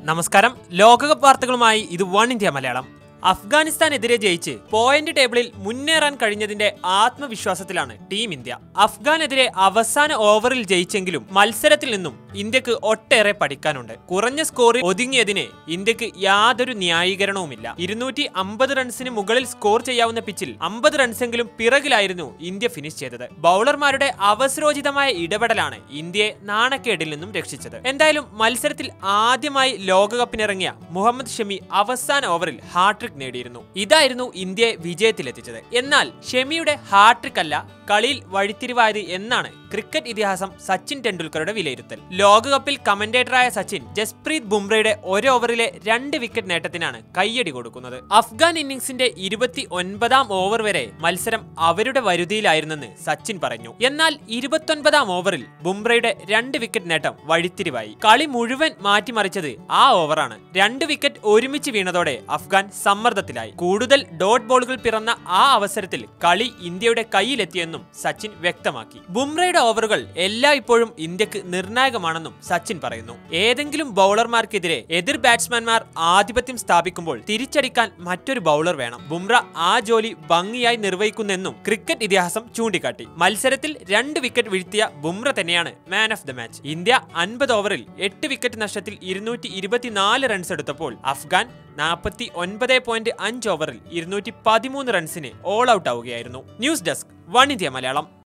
നമസ്കാരം ലോകകപ്പ് വാർത്തകളുമായി ഇത് വൺ ഇന്ത്യ മലയാളം അഫ്ഗാനിസ്ഥാനെതിരെ ജയിച്ച് പോയിന്റ് ടേബിളിൽ മുന്നേറാൻ കഴിഞ്ഞതിന്റെ ആത്മവിശ്വാസത്തിലാണ് ടീം ഇന്ത്യ അഫ്ഗാനെതിരെ അവസാന ഓവറിൽ ജയിച്ചെങ്കിലും മത്സരത്തിൽ നിന്നും ഇന്ത്യക്ക് ഒട്ടേറെ പഠിക്കാനുണ്ട് കുറഞ്ഞ സ്കോറിൽ ഒതുങ്ങിയതിന് ഇന്ത്യക്ക് യാതൊരു ന്യായീകരണവുമില്ല ഇരുന്നൂറ്റി അമ്പത് റൺസിന് മുകളിൽ സ്കോർ ചെയ്യാവുന്ന പിച്ചിൽ അമ്പത് റൺസെങ്കിലും പിറകിലായിരുന്നു ഇന്ത്യ ഫിനിഷ് ചെയ്തത് ബൗളർമാരുടെ അവസരോചിതമായ ഇടപെടലാണ് ഇന്ത്യയെ നാണക്കേടിൽ നിന്നും രക്ഷിച്ചത് എന്തായാലും മത്സരത്തിൽ ആദ്യമായി ലോകകപ്പിനിറങ്ങിയ മുഹമ്മദ് ഷമി അവസാന ഓവറിൽ ഹാട്രിക് നേടിയിരുന്നു ഇതായിരുന്നു ഇന്ത്യയെ വിജയത്തിലെത്തിച്ചത് എന്നാൽ ഷമിയുടെ ഹാട്രിക് അല്ല കളിയിൽ വഴിത്തിരിവായത് എന്നാണ് ക്രിക്കറ്റ് ഇതിഹാസം സച്ചിൻ ടെണ്ടുൽക്കറുടെ വിലയിരുത്തൽ ലോകകപ്പിൽ കമന്റേറ്ററായ സച്ചിൻ ജസ്പ്രീത് ബുംറയുടെ ഒരു ഓവറിലെ രണ്ട് വിക്കറ്റ് നേട്ടത്തിനാണ് കയ്യടി കൊടുക്കുന്നത് അഫ്ഗാൻ ഇന്നിംഗ്സിന്റെ ഇരുപത്തി ഒൻപതാം ഓവർ വരെ മത്സരം അവരുടെ വരുതിയിലായിരുന്നെന്ന് സച്ചിൻ പറഞ്ഞു എന്നാൽ ഇരുപത്തൊൻപതാം ഓവറിൽ ബുംറയുടെ രണ്ട് വിക്കറ്റ് നേട്ടം വഴിത്തിരിവായി കളി മുഴുവൻ മാറ്റിമറിച്ചത് ആ ഓവറാണ് രണ്ട് വിക്കറ്റ് ഒരുമിച്ച് വീണതോടെ അഫ്ഗാൻ സമ്മർദ്ദത്തിലായി കൂടുതൽ ഡോട്ട് ബോളുകൾ പിറന്ന ആ അവസരത്തിൽ കളി ഇന്ത്യയുടെ കയ്യിലെത്തിയെന്നും സച്ചിൻ വ്യക്തമാക്കി ബുംറയുടെ ഓവറുകൾ എല്ലായ്പ്പോഴും ഇന്ത്യക്ക് നിർണായകമാണെന്നും സച്ചിൻ പറയുന്നു ഏതെങ്കിലും ബൗളർമാർക്കെതിരെ എതിർ ബാറ്റ്സ്മാൻമാർ ആധിപത്യം സ്ഥാപിക്കുമ്പോൾ തിരിച്ചടിക്കാൻ മറ്റൊരു ബൗളർ വേണം ബുംറ ആ ജോലി ഭംഗിയായി നിർവഹിക്കുന്നെന്നും ക്രിക്കറ്റ് ഇതിഹാസം ചൂണ്ടിക്കാട്ടി മത്സരത്തിൽ രണ്ട് വിക്കറ്റ് വീഴ്ത്തിയ ബുംറ തന്നെയാണ് man of the match India അൻപത് ഓവറിൽ എട്ട് വിക്കറ്റ് നഷ്ടത്തിൽ ഇരുന്നൂറ്റി ഇരുപത്തിനാല് റൺസ് എടുത്തപ്പോൾ അഫ്ഗാൻ നാൽപ്പത്തി ഒൻപത് പോയിന്റ് അഞ്ച് ഓവറിൽ ഇരുന്നൂറ്റി പതിമൂന്ന് റൺസിന് ഓൾ ഔട്ട് ആവുകയായിരുന്നു news desk one India Malayalam